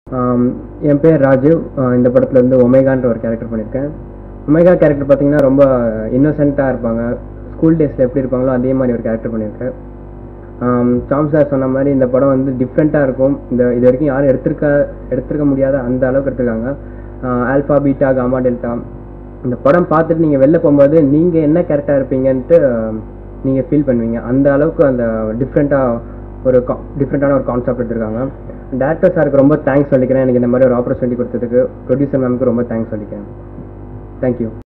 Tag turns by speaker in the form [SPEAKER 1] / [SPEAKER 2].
[SPEAKER 1] ஆம், என் பேர் ராஜீவ் ஆஹ் இந்த படத்தில் வந்து ஒமேகான்ற ஒரு கேரக்டர் பண்ணியிருக்கேன் ஒமேகா கேரக்டர் பார்த்தீங்கன்னா ரொம்ப இன்னோசென்ட்டாக இருப்பாங்க ஸ்கூல் டேஸில் எப்படி இருப்பாங்களோ அதே மாதிரி ஒரு கேரக்டர் பண்ணியிருக்கேன் சாம் சார் சொன்ன மாதிரி இந்த படம் வந்து டிஃப்ரெண்ட்டாக இருக்கும் இந்த இது வரைக்கும் யாரும் எடுத்திருக்க எடுத்திருக்க முடியாத அந்த அளவுக்கு எடுத்திருக்காங்க ஆல்ஃபா பீட்டா காமா டெல்டா இந்த படம் பார்த்துட்டு நீங்கள் வெளில போகும்போது நீங்கள் என்ன கேரக்டராக இருப்பீங்கன்ட்டு நீங்கள் ஃபீல் பண்ணுவீங்க அந்த அளவுக்கு அந்த டிஃப்ரெண்ட்டாக ஒரு டிஃப்ரெண்ட்டான ஒரு கான்செப்ட் எடுத்திருக்காங்க டேரக்டர் சாருக்கு ரொம்ப தேங்க்ஸ் சொல்லிக்கிறேன் எனக்கு இந்த மாதிரி ஒரு ஆப்பர்ச்சுனிட்டி கொடுத்ததுக்கு ப்ரொடியூசர் மேம்க்கு ரொம்ப தேங்க்ஸ் சொல்லிக்கிறேன் தேங்க்யூ